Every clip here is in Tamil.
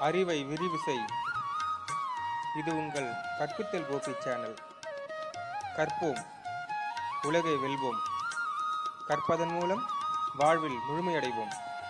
அறிவை விரிவு செய் இது உங்கள் கற்பித்தல் கோபி சேனல் கற்போம் உலகை வெல்வோம் கற்பதன் மூலம் வாழ்வில் முழுமையடைவோம்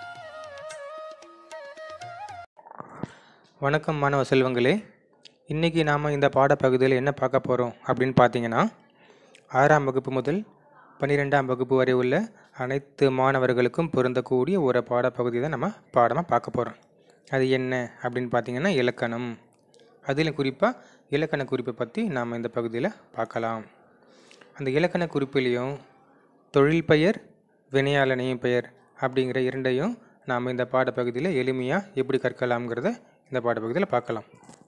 வணக்கம் மாணவ செல்வங்களே இன்றைக்கி நாம் இந்த பாடப்பகுதியில் என்ன பார்க்க போகிறோம் அப்படின்னு பார்த்தீங்கன்னா ஆறாம் வகுப்பு முதல் பன்னிரெண்டாம் வகுப்பு வரை உள்ள அனைத்து மாணவர்களுக்கும் பொருந்தக்கூடிய ஒரு பாடப்பகுதி தான் நம்ம பாடமாக பார்க்க போகிறோம் அது என்ன அப்படின்னு பார்த்தீங்கன்னா இலக்கணம் அதில் குறிப்பாக இலக்கண குறிப்பை பற்றி நாம் இந்த பகுதியில் பார்க்கலாம் அந்த இலக்கண குறிப்பிலையும் தொழில் பெயர் வினையாளனையும் பெயர் அப்படிங்கிற இரண்டையும் நாம் இந்த பாடப்பகுதியில் எளிமையாக எப்படி கற்கலாம்ங்கிறத இந்த பாடப்பகுதியில் பார்க்கலாம்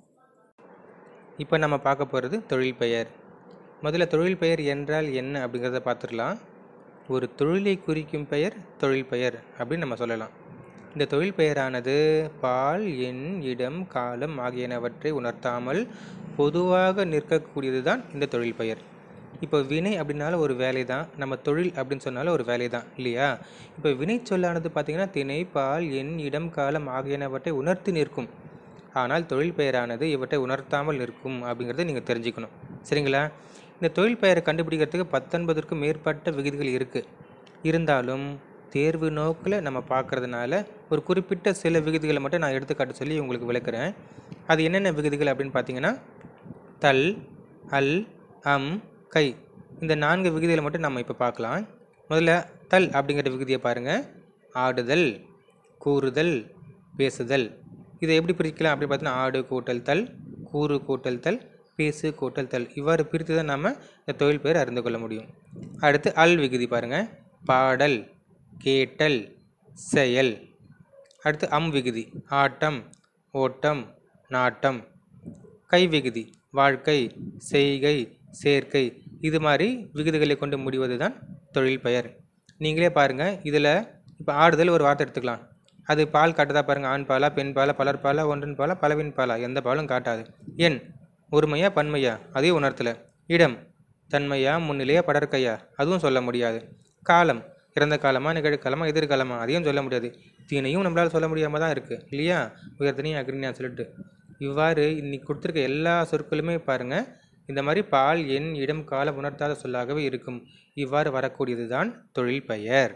இப்போ நம்ம பார்க்க போகிறது தொழில் பெயர் முதல்ல தொழில் பெயர் என்றால் என்ன அப்படிங்கிறத பார்த்துடலாம் ஒரு தொழிலை குறிக்கும் பெயர் தொழில் பெயர் அப்படின்னு நம்ம சொல்லலாம் இந்த தொழில் பெயரானது பால் எண் இடம் காலம் ஆகியனவற்றை உணர்த்தாமல் பொதுவாக நிற்கக்கூடியது தான் இந்த தொழில் பெயர் இப்போ வினை அப்படின்னாலும் ஒரு வேலை தான் நம்ம தொழில் அப்படின்னு சொன்னாலும் ஒரு வேலை தான் இல்லையா இப்போ வினை சொல்லானது பார்த்திங்கன்னா திணை பால் எண் இடம் காலம் ஆகியனவற்றை உணர்த்தி நிற்கும் ஆனால் தொழில் பெயரானது இவற்றை உணர்த்தாமல் நிற்கும் அப்படிங்கிறத நீங்கள் தெரிஞ்சுக்கணும் சரிங்களா இந்த தொழில் பெயரை கண்டுபிடிக்கிறதுக்கு பத்தொன்பதற்கும் மேற்பட்ட விகுதிகள் இருக்குது இருந்தாலும் தேர்வு நோக்கில் நம்ம பார்க்குறதுனால ஒரு குறிப்பிட்ட சில விகுதிகளை மட்டும் நான் எடுத்துக்காட்டு சொல்லி உங்களுக்கு விளக்குறேன் அது என்னென்ன விகுதிகள் அப்படின்னு பார்த்தீங்கன்னா தல் அல் அம் கை இந்த நான்கு விகுதிகளை மட்டும் நம்ம இப்போ பார்க்கலாம் முதல்ல தல் அப்படிங்கிற விகுதியை பாருங்கள் ஆடுதல் கூறுதல் பேசுதல் இதை எப்படி பிரிக்கலாம் அப்படின்னு பார்த்தீங்கன்னா ஆடு கூட்டல் தல் கூறு கூட்டல் தல் பேசு கூட்டல் தல் இவ்வாறு பிரித்து தான் நம்ம இந்த தொழில் பெயர் அறிந்து கொள்ள முடியும் அடுத்து அல் விகுதி பாருங்கள் பாடல் கேட்டல் செயல் அடுத்து அம் விகுதி ஆட்டம் ஓட்டம் நாட்டம் கை விகுதி வாழ்க்கை செய்கை சேர்க்கை இது மாதிரி விகுதிகளை கொண்டு முடிவது தான் தொழில் பெயர் நீங்களே பாருங்கள் இதில் இப்போ ஆடுதல் ஒரு வார்த்தை எடுத்துக்கலாம் அது பால் காட்டுதா பாருங்கள் ஆண் பாலா பெண் பாலா பலர் பாலா ஒன்றன் பாலா பலவின் பாலா எந்த பாலும் காட்டாது எண் ஒருமையா பன்மையா அதையும் உணர்த்தல இடம் தன்மையா முன்னிலையா படற்கையா அதுவும் சொல்ல முடியாது காலம் இறந்த காலமா நிகழ்காலமா எதிர்காலமா அதையும் சொல்ல முடியாது தீனையும் நம்மளால் சொல்ல முடியாமல் தான் இருக்குது இல்லையா உயர்த்தனையும் அக்னியா சொல்லிட்டு இவ்வாறு இன்னைக்கு கொடுத்துருக்க எல்லா சொற்களுமே பாருங்கள் இந்த மாதிரி பால் எண் இடம் காலம் உணர்த்தாத சொல்லாகவே இருக்கும் இவ்வாறு வரக்கூடியது தான் தொழில் பெயர்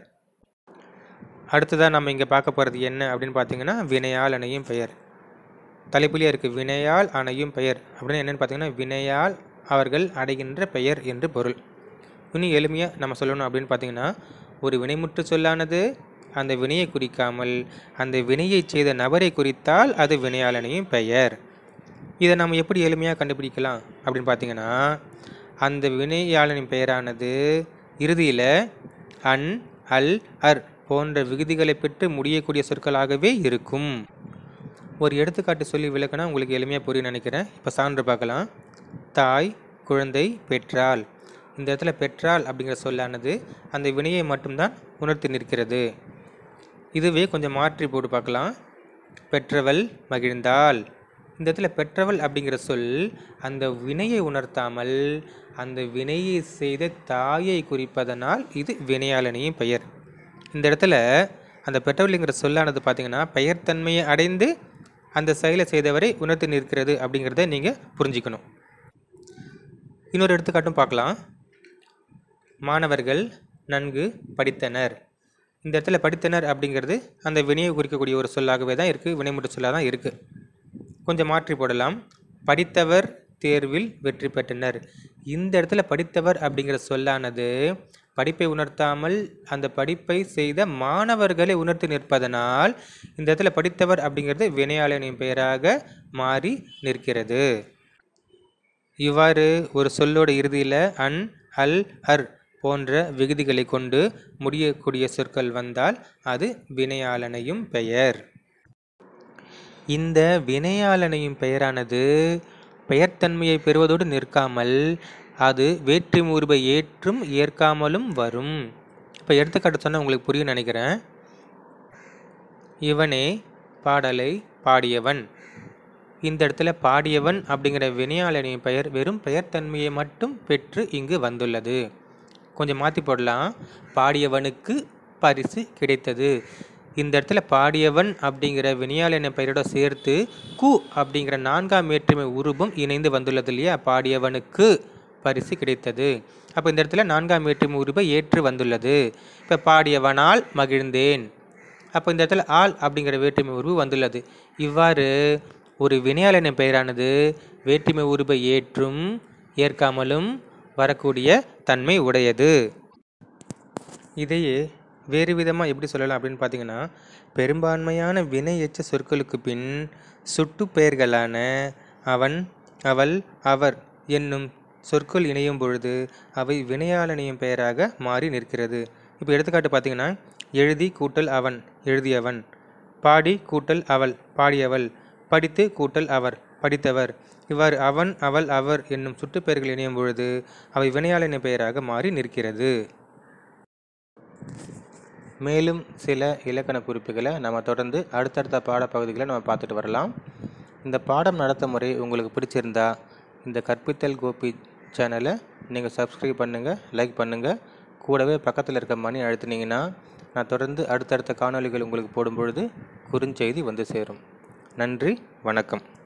அடுத்ததாக நம்ம இங்கே பார்க்க போகிறது என்ன அப்படின்னு பார்த்தீங்கன்னா வினையால் அணையும் பெயர் தலைப்புலேயே இருக்குது வினையால் அணையும் பெயர் அப்படின்னு என்னென்னு பார்த்தீங்கன்னா வினையால் அவர்கள் அடைகின்ற பெயர் என்று பொருள் இன்னும் எளிமையாக நம்ம சொல்லணும் அப்படின்னு பார்த்தீங்கன்னா ஒரு வினைமுற்று சொல்லானது அந்த வினையை குறிக்காமல் அந்த வினையை செய்த நபரை குறித்தால் அது வினையாளனையும் பெயர் இதை நம்ம எப்படி எளிமையாக கண்டுபிடிக்கலாம் அப்படின்னு பார்த்தீங்கன்னா அந்த வினையாளனின் பெயரானது இறுதியில் அன் அல் அர் போன்ற விகுதிகளை பெற்று முடியக்கூடிய சொற்களாகவே இருக்கும் ஒரு எடுத்துக்காட்டு சொல்லி விளக்கினா உங்களுக்கு எளிமையாக புரிய நினைக்கிறேன் இப்போ சான்று பார்க்கலாம் தாய் குழந்தை பெற்றாள் இந்த இடத்துல பெற்றாள் அப்படிங்கிற சொல்லானது அந்த வினையை மட்டும்தான் உணர்த்தி நிற்கிறது இதுவே கொஞ்சம் மாற்றி போட்டு பார்க்கலாம் பெற்றவள் மகிழ்ந்தாள் இந்த இடத்துல பெற்றவள் அப்படிங்கிற சொல் அந்த வினையை உணர்த்தாமல் அந்த வினையை செய்த தாயை குறிப்பதனால் இது வினையாளனையும் பெயர் இந்த இடத்துல அந்த பெற்றவள்ங்கிற சொல்லானது பார்த்திங்கன்னா பெயர் தன்மையை அடைந்து அந்த செயலை செய்தவரை உணர்த்தி நிற்கிறது அப்படிங்கிறத நீங்கள் புரிஞ்சுக்கணும் இன்னொரு எடுத்துக்காட்டும் பார்க்கலாம் மாணவர்கள் நன்கு படித்தனர் இந்த இடத்துல படித்தனர் அப்படிங்கிறது அந்த வினையை குறிக்கக்கூடிய ஒரு சொல்லாகவே தான் இருக்குது வினைமுற்று சொல்லாக தான் இருக்குது கொஞ்சம் மாற்றி போடலாம் படித்தவர் தேர்வில் வெற்றி பெற்றனர் இந்த இடத்துல படித்தவர் அப்படிங்கிற சொல்லானது படிப்பை உணர்த்தாமல் அந்த படிப்பை செய்த மாணவர்களை உணர்த்தி நிற்பதனால் இந்த இடத்துல படித்தவர் அப்படிங்கிறது வினையாளனின் பெயராக மாறி நிற்கிறது இவ்வாறு ஒரு சொல்லோட இறுதியில் அன் அல் அர் போன்ற விகுதிகளை கொண்டு முடியக்கூடிய சொற்கள் வந்தால் அது வினையாளனையும் பெயர் இந்த வினையாளனையும் பெயரானது பெயர்த்தன்மையை பெறுவதோடு நிற்காமல் அது வேற்றி முறுபை ஏற்றும் ஏற்காமலும் வரும் இப்போ எடுத்துக்காட்டு சொன்னால் உங்களுக்கு புரியும் நினைக்கிறேன் இவனே பாடலை பாடியவன் இந்த இடத்துல பாடியவன் அப்படிங்கிற வினையாளனின் பெயர் வெறும் பெயர்த்தன்மையை மட்டும் பெற்று இங்கு வந்துள்ளது கொஞ்சம் மாற்றி போடலாம் பாடியவனுக்கு பரிசு கிடைத்தது இந்த இடத்துல பாடியவன் அப்படிங்கிற வினையால் என பெயரோட சேர்த்து கு அப்படிங்கிற நான்காம் வேற்றுமை உருபம் இணைந்து வந்துள்ளது இல்லையா பாடியவனுக்கு பரிசு கிடைத்தது அப்போ இந்த இடத்துல நான்காம் வேற்றுமை உருபை ஏற்று வந்துள்ளது இப்போ பாடியவனால் மகிழ்ந்தேன் அப்போ இந்த இடத்துல ஆள் அப்படிங்கிற வேற்றுமை உருவு வந்துள்ளது இவ்வாறு ஒரு வினையாளனின் பெயரானது வேற்றுமை உருபை ஏற்றும் ஏற்காமலும் வரக்கூடிய தன்மை உடையது இதையே வேறு விதமாக எப்படி சொல்லலாம் அப்படின்னு பார்த்தீங்கன்னா பெரும்பான்மையான வினை எச்ச சொற்களுக்கு பின் சுட்டு பெயர்களான அவன் அவள் அவர் என்னும் சொற்கள் இணையும் பொழுது அவை வினையாளனியும் பெயராக மாறி நிற்கிறது இப்போ எடுத்துக்காட்டு பார்த்தீங்கன்னா எழுதி கூட்டல் அவன் எழுதியவன் பாடி கூட்டல் அவள் பாடியவள் படித்து கூட்டல் அவர் படித்தவர் இவ்வாறு அவன் அவள் அவர் என்னும் சுட்டுப்பெயர்கள் இணையும் பொழுது அவை வினையாளனின் பெயராக மாறி நிற்கிறது மேலும் சில இலக்கண குறிப்புகளை நம்ம தொடர்ந்து அடுத்தடுத்த பாடப்பகுதிகளை நம்ம பார்த்துட்டு வரலாம் இந்த பாடம் நடத்த முறை உங்களுக்கு பிடிச்சிருந்தா இந்த கற்பித்தல் கோபி சேனலை நீங்கள் சப்ஸ்கிரைப் பண்ணுங்கள் லைக் பண்ணுங்கள் கூடவே பக்கத்தில் இருக்க மணி அழுத்துனீங்கன்னா நான் தொடர்ந்து அடுத்தடுத்த காணொளிகள் உங்களுக்கு போடும் பொழுது குறுஞ்செய்தி வந்து சேரும் நன்றி வணக்கம்